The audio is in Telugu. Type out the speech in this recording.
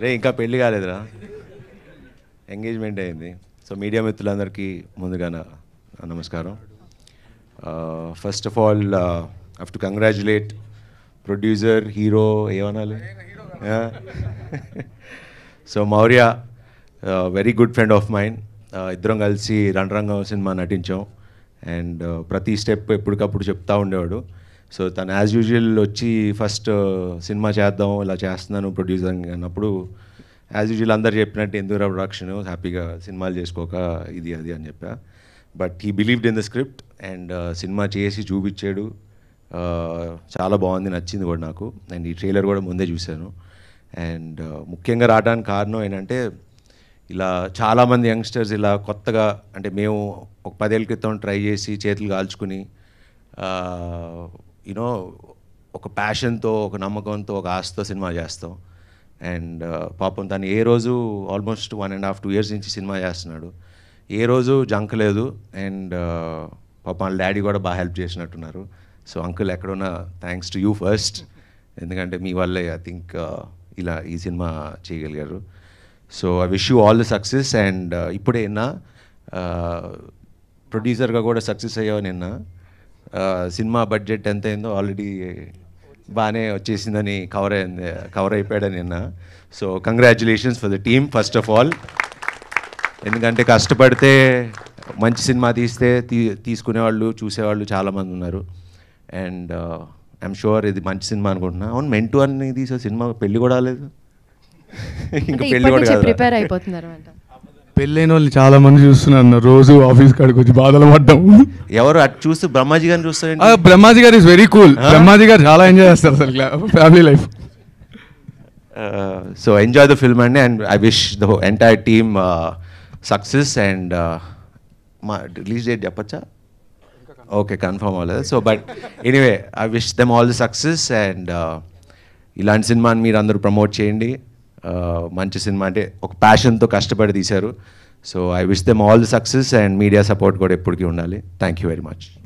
రే ఇంకా పెళ్ళి కాలేదురా ఎంగేజ్మెంట్ అయింది సో మీడియా మిత్రులందరికీ ముందుగా నా నా నమస్కారం first of all have to congratulate producer hero ఏమనాలి so Maurya very good friend of mind ఇద్దరం కలిసి రణరంగం సినిమా నటించాం అండ్ ప్రతి స్టెప్ ఎప్పటికప్పుడు చెప్తా ఉండేవాడు సో తను యాజ్ యూజువల్ వచ్చి ఫస్ట్ సినిమా చేద్దాం ఇలా చేస్తున్నాను ప్రొడ్యూసర్ అన్నప్పుడు యాజ్ యూజువల్ అందరు చెప్పినట్టు ఎందుకు ప్రొడక్షన్ హ్యాపీగా సినిమాలు చేసుకోక ఇది అది అని చెప్పా but he believed in the script and cinema చేసి చూపించాడు Uh, చాలా బాగుంది నచ్చింది కూడా నాకు అండ్ ఈ ట్రైలర్ కూడా ముందే చూశాను అండ్ ముఖ్యంగా రావడానికి కారణం ఏంటంటే ఇలా చాలామంది యంగ్స్టర్స్ ఇలా కొత్తగా అంటే మేము ఒక పదేళ్ళ క్రితం ట్రై చేసి చేతులు కాల్చుకుని యూనో ఒక ప్యాషన్తో ఒక నమ్మకంతో ఒక ఆశతో సినిమా చేస్తాం అండ్ పాపం తను ఏ రోజు almost one and half two years నుంచి సినిమా చేస్తున్నాడు ఏ రోజు జంక్ లేదు అండ్ పాపం వాళ్ళ డాడీ కూడా బాగా హెల్ప్ చేసినట్టున్నారు సో అంకుల్ ఎక్కడున్నా థ్యాంక్స్ టు యూ ఫస్ట్ ఎందుకంటే మీ వల్లే ఐ థింక్ ఇలా ఈ సినిమా చేయగలిగారు so I wish you all the success and ఇప్పుడే నిన్న ప్రొడ్యూసర్గా కూడా సక్సెస్ అయ్యావు నిన్న సినిమా బడ్జెట్ ఎంత అయిందో ఆల్రెడీ బాగానే వచ్చేసిందని కవర్ అయింది కవర్ అయిపోయాడని నిన్న so congratulations for the team first of all ఎందుకంటే కష్టపడితే మంచి సినిమా తీస్తే తీ తీసుకునేవాళ్ళు చూసేవాళ్ళు చాలామంది ఉన్నారు అండ్ ఐఎమ్ షూర్ ఇది మంచి సినిమా అనుకుంటున్నా అవును మెంటు అని తీసే సినిమా పెళ్లి కూడా లేదు ఇంకా అంటే పెళ్లి ఇప్పటి కూడా నుంచి కాదు ప్రిపేర్ అయిపోతున్నారు అంట పెళ్ళైన వాళ్ళు చాలా మంది చూస్తున్నారు అన్న. రోజు ఆఫీస్ కాడికి వచ్చి బాధలు పడ్డం ఎవరు అటు చూస్తే బ్రహ్మాజీ గారిని చూస్తే ఆ, బ్రహ్మాజీ గారు ఇస్ వెరీ కూల్ బ్రహ్మాజీ గారు చాలా ఎంజాయ్ చేస్తారు అసలు family life so enjoy the film అండి and I wish the entire team success and మా రిలీజ్ డేట్ చెప్పచ్చా ఓకే కన్ఫర్మ్ అవ్వలేదు so but anyway I wish them all the success and ఇలాంటి సినిమాని మీరు అందరూ ప్రమోట్ చేయండి Uh, మంచి సినిమా అంటే ఒక ప్యాషన్తో కష్టపడి తీశారు so I wish them all the success and media support కూడా ఎప్పటికీ ఉండాలి థ్యాంక్ యూ వెరీ మచ్